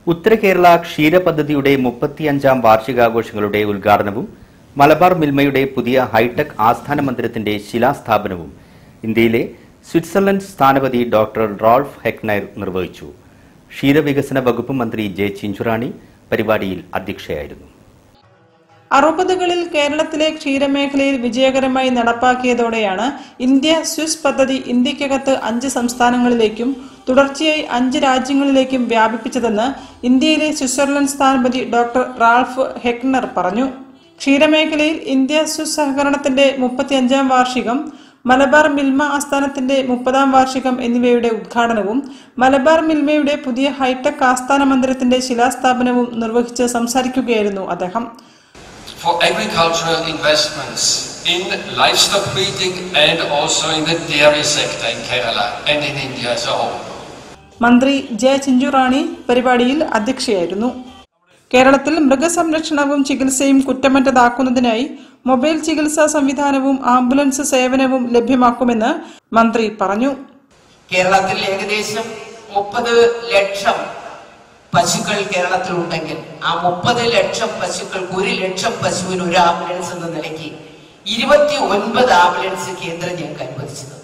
ഉത്തര കേരള ക്ഷീര പദ്ധതിയുടെ മുപ്പത്തിയഞ്ചാം വാർഷികാഘോഷങ്ങളുടെ ഉദ്ഘാടനവും മലബാർ മിൽമയുടെ പുതിയ ഹൈടെക് ആസ്ഥാന മന്ദിരത്തിന്റെ ശിലാസ്ഥാപനവും ഇന്ത്യയിലെ സ്വിറ്റ്സർലൻഡ് സ്ഥാനപതി ഡോക്ടർ റോൾഫ് ഹെക്നൈർ നിർവഹിച്ചു ക്ഷീരവികസന വകുപ്പ് മന്ത്രി ജെ ചിഞ്ചുറാണി പരിപാടിയിൽ അധ്യക്ഷയായിരുന്നു അറുപതുകളിൽ കേരളത്തിലെ ക്ഷീരമേഖലയിൽ വിജയകരമായി നടപ്പാക്കിയതോടെയാണ് ഇന്ത്യ സ്വിസ് പദ്ധതി ഇന്ത്യക്കകത്ത് അഞ്ച് സംസ്ഥാനങ്ങളിലേക്കും തുടർച്ചയായി അഞ്ച് രാജ്യങ്ങളിലേക്കും വ്യാപിപ്പിച്ചതെന്ന് ഇന്ത്യയിലെ സ്വിറ്റ്സർലൻഡ് സ്ഥാനപതി ഡോക്ടർ റാൾഫ് ഹെക്നർ പറഞ്ഞു ക്ഷീരമേഖലയിൽ ഇന്ത്യ സ്വിസ് സഹകരണത്തിന്റെ മുപ്പത്തിയഞ്ചാം വാർഷികം മലബാർ മിൽമ ആസ്ഥാനത്തിന്റെ മുപ്പതാം വാർഷികം എന്നിവയുടെ ഉദ്ഘാടനവും മലബാർ മിൽമയുടെ പുതിയ ഹൈടെക് ആസ്ഥാന മന്ദിരത്തിന്റെ ശിലാസ്ഥാപനവും നിർവഹിച്ച് സംസാരിക്കുകയായിരുന്നു അദ്ദേഹം for agricultural investments in livestock breeding and also in the dairy sector in Kerala and in India as a whole. മന്ത്രി ജെ ചിഞ്ചുറാണി പരിപാടിയിൽ അധ്യക്ഷയായിരുന്നു കേരളത്തിൽ മൃഗസംരക്ഷണവും ചികിത്സയും കുറ്റമറ്റതാക്കുന്നതിനായി മൊബൈൽ ചികിത്സാ സംവിധാനവും ആംബുലൻസ് സേവനവും ലഭ്യമാക്കുമെന്ന് മന്ത്രി പറഞ്ഞു കേരളത്തിൽ ഏകദേശം മുപ്പത് ലക്ഷം പശുക്കൾ കേരളത്തിൽ ഉണ്ടെങ്കിൽ ആ മുപ്പത് ലക്ഷം പശുക്കൾക്ക് ഒരു ലക്ഷം പശുവിന് ഒരു ആംബുലൻസ് എന്ന നിലയ്ക്ക് ഇരുപത്തി ഒൻപത് ആംബുലൻസ് കേന്ദ്രം ഞങ്ങൾക്ക് അനുവദിച്ചത്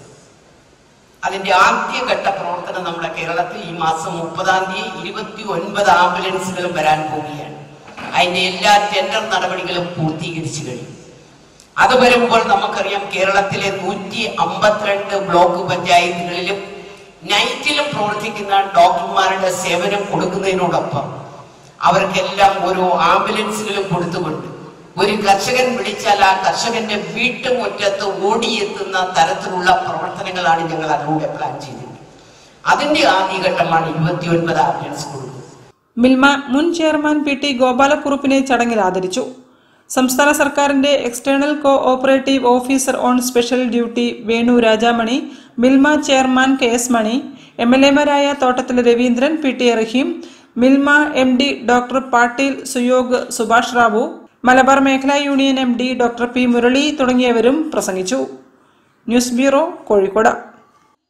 അതിന്റെ ആദ്യഘട്ട പ്രവർത്തനം നമ്മുടെ കേരളത്തിൽ ഈ മാസം മുപ്പതാം തീയതി ഇരുപത്തി ഒൻപത് ആംബുലൻസുകളും വരാൻ പോവുകയാണ് അതിന്റെ എല്ലാ ടെൻഡർ നടപടികളും പൂർത്തീകരിച്ചു കഴിഞ്ഞു അത് വരുമ്പോൾ നമുക്കറിയാം കേരളത്തിലെ നൂറ്റി അമ്പത്തിരണ്ട് ബ്ലോക്ക് പഞ്ചായത്തുകളിലും നൈറ്റിലും പ്രവർത്തിക്കുന്ന ഡോക്ടർമാരുടെ സേവനം കൊടുക്കുന്നതിനോടൊപ്പം അവർക്കെല്ലാം ഓരോ ആംബുലൻസുകളും കൊടുത്തുകൊണ്ട് ഒരു കർഷകൻ വിളിച്ചാൽ ആ കർഷകന്റെ വീട്ടുമുറ്റത്ത് ഓടിയെത്തുന്ന തരത്തിലുള്ള പ്രവർത്തനങ്ങളാണ് ഞങ്ങൾ അതിലൂടെ പ്ലാൻ ചെയ്തത് അതിന്റെ ആദ്യഘട്ടമാണ് ഇരുപത്തിയൊൻപത് ആംബുലൻസ് കൊടുക്കുന്നത് മിൽമ മുൻ ചെയർമാൻ പി ടി ഗോപാലക്കുറുപ്പിനെ ചടങ്ങിൽ ആദരിച്ചു സംസ്ഥാന സർക്കാരിന്റെ external cooperative officer on special duty Venu Rajamani Milma chairman K S Mani M L എമാരായ Thottathil Raveendran P T Raheem Milma M D doctor Patil Suyog Subhash Rao Malabar മേഖലാ union M D doctor P Murali തുടങ്ങിയവരും പ്രസംഗിച്ചു ന്യൂസ് ബ്യൂറോ കോഴിക്കോട്